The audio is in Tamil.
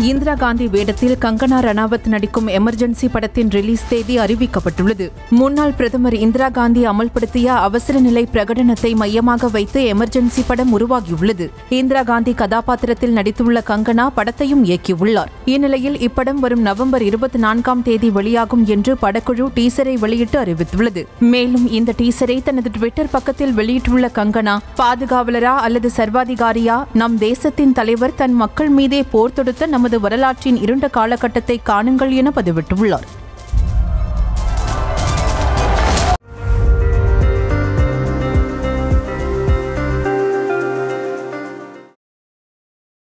இந்திரா காந்தி வேடத்தில் கங்கனா ரணாவத் நடிக்கும் எமர்ஜென்சி படத்தின் ரிலீஸ் தேதி அறிவிக்கப்பட்டுள்ளது முன்னாள் பிரதமர் இந்திரா காந்தி அமல்படுத்திய அவசர நிலை பிரகடனத்தை மையமாக வைத்து எமர்ஜென்சி படம் உருவாகியுள்ளது இந்திரா காந்தி கதாபாத்திரத்தில் நடித்துள்ள கங்கனா படத்தையும் இயக்கியுள்ளார் இந்நிலையில் இப்படம் வரும் நவம்பர் இருபத்தி நான்காம் தேதி வெளியாகும் என்று படக்குழு டீசரை வெளியிட்டு அறிவித்துள்ளது மேலும் இந்த டீசரை தனது ட்விட்டர் பக்கத்தில் வெளியிட்டுள்ள கங்கனா பாதுகாவலரா அல்லது சர்வாதிகாரியா நம் தேசத்தின் தலைவர் தன் மக்கள் மீதே போர் தொடுத்த நமது வரலாற்றின் இருண்ட காலகட்டத்தை காணுங்கள் என பதிவிட்டுள்ளார்